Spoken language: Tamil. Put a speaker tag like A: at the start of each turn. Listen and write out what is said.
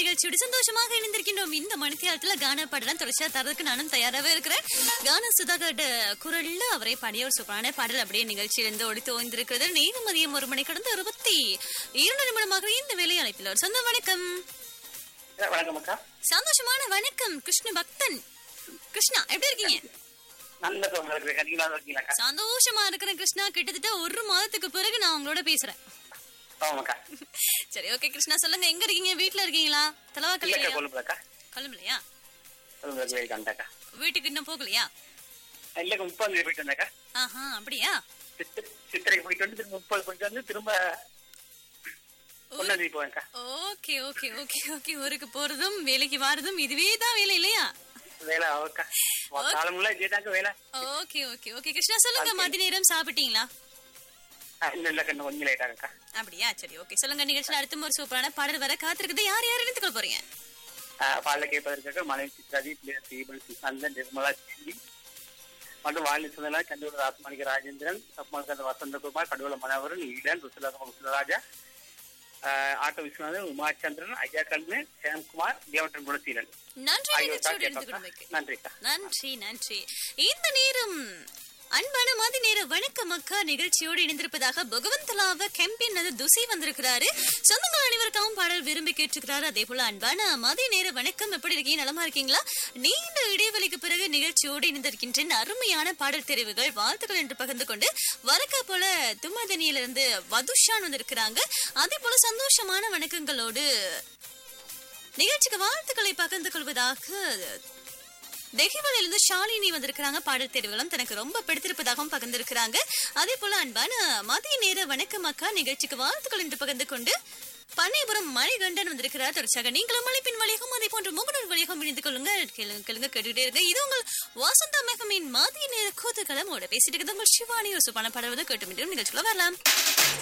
A: நிகழ்ச்சியோடு சந்தோஷமாக இணைந்திருக்கின்றோம் இந்த மணித்தியாலத்துல கான பாடலாம் தொடர்ச்சியா தரதுக்கு நானும் தயாராகவே இருக்கிறேன் கான சுதாகர் குரல்ல அவரை பாடிய ஒரு சூப்பரான பாடல் அப்படியே நிகழ்ச்சியிலிருந்து ஒடித்து ஓய்ந்திருக்கிறது நேரம் மதியம் ஒரு மணி கடந்து இருபத்தி இரண்டு நிமிடமாக இந்த வேலை அழைப்பில் ஒரு சொந்த வணக்கம்
B: வணக்கம் அக்கா
A: சந்தோஷமான வணக்கம் கிருஷ்ண பக்தன் கிருஷ்ணா எப்படி இருக்கீங்க
B: நல்ல தோணு இருக்கு நீங்களா இருக்கீங்களா
A: சந்தோஷமா இருக்கிறேன் கிருஷ்ணா கிட்டத்தட்ட ஒரு மாதத்துக்கு பிறகு நான் உங்களோட பேசுறேன்
B: ஆமாக்கா
A: சரி ஓகே கிருஷ்ணா சொல்லுங்க எங்க இருக்கீங்க வீட்ல இருக்கீங்களா
B: இல்லக்கா
A: தலைவாக்கலையா
B: கொழும்புலக்கா
A: கிளம்பலையா
B: கொழும்புல போயிட்டு வந்தாக்கா
A: வீட்டுக்கு இன்னும் போகலையா
B: இல்லக்கா முப்பது போயிட்டு வந்தாக்கா
A: ஆஹா அப்படியா
B: சித்திரை சித்திரைக்கு போயிட்டு வந்து திரும்ப முப்பது போயிட்டு வந்து திரும்ப ஒன்னாந்தேதி போவேன்க்கா
A: ஓகே ஓகே ஓகே ஓகே ஊருக்கு போறதும் வேலைக்கு வாரதும் இதுவே தான் வேலை இல்லையா
B: வேலை அவக்கா காலமுள்ள இதேதாக்க வேலை
A: ஓகே ஓகே ஓகே கிருஷ்ணா சொல்லுங்க மதிய நேரம் சாப்பிட்டீங்களா
B: ஆ, இல்ல இல்ல கண்ணு கொஞ்சம் லேட் ஆகும்க்கா
A: அப்படியா சரி ஓகே சொல்லுங்க நிகழ்ச்சியில் அடுத்த ஒரு சூப்பரான பாடல் வர காத்திருக்குது யார் யார் எடுத்துக்கொள்ள போறீங்க
B: பாடல கேட்பதற்காக மனைவி சித்ராஜி பிள்ளையர் தீபல் சிசாந்தன் நிர்மலா சிந்தி மற்றும் வாணி சுந்தரா கண்டூர் ராசமணிக ராஜேந்திரன் சப்மால்கந்த வசந்தகுமார் கடவுள மனோகரன் ஈடன் ருசுலாக ருசுலராஜா ஆட்டோ விஸ்வநாதன் உமாச்சந்திரன் ஐயா கண்ணு சேம்குமார் தேவட்டன் குணசீலன்
A: நன்றி
B: ஆகியோர்
A: நிகழ்ச்சியோடு
B: தான்
A: எடுத்துக்கொள்மைக்கு
B: நன்றிக்கா
A: நன்றி நன்றி இந்த நேரம் அன்பான மாதிரி நேர வணக்கம் அக்கா நிகழ்ச்சியோடு இணைந்திருப்பதாக பகவந்தலாவ கேம்பியன் அது துசி வந்திருக்கிறாரு சொந்தங்கள் அனைவருக்காகவும் பாடல் விரும்பி கேட்டிருக்கிறாரு அதே போல அன்பான மதிய நேர வணக்கம் எப்படி இருக்கீங்க நலமா இருக்கீங்களா நீண்ட இடைவெளிக்கு பிறகு நிகழ்ச்சியோடு இணைந்திருக்கின்றேன் அருமையான பாடல் தெரிவுகள் வாழ்த்துக்கள் என்று பகிர்ந்து கொண்டு வரக்கா போல தும்மதனியிலிருந்து வதுஷான் வந்திருக்கிறாங்க அதே போல சந்தோஷமான வணக்கங்களோடு நிகழ்ச்சிக்கு வாழ்த்துக்களை பகிர்ந்து கொள்வதாக தெஹிவலிலிருந்து ஷாலினி வந்திருக்கிறாங்க பாடல் தேர்வுகளும் தனக்கு ரொம்ப பிடித்திருப்பதாகவும் பகிர்ந்திருக்கிறாங்க அதே போல அன்பான மதிய நேர வணக்கம் அக்கா நிகழ்ச்சிக்கு வாழ்த்துக்கள் என்று பகிர்ந்து கொண்டு பண்ணைபுரம் மணிகண்டன் வந்திருக்கிறார் தொடர்ச்சியாக நீங்களும் மலைப்பின் வழியாகவும் அதே போன்ற முகநூல் வழியாகவும் இணைந்து கொள்ளுங்க கேளுங்க கேளுங்க கேட்டுக்கிட்டே இருங்க இது உங்கள் வசந்தா மெகமின் மதிய நேர கூத்துக்களமோட பேசிட்டு இருக்குது உங்கள் சிவானி ஒரு சுப்பான பாடல் வந்து கேட்டு மீண்டும் நிகழ்ச்சிக்குள்ள வரலாம்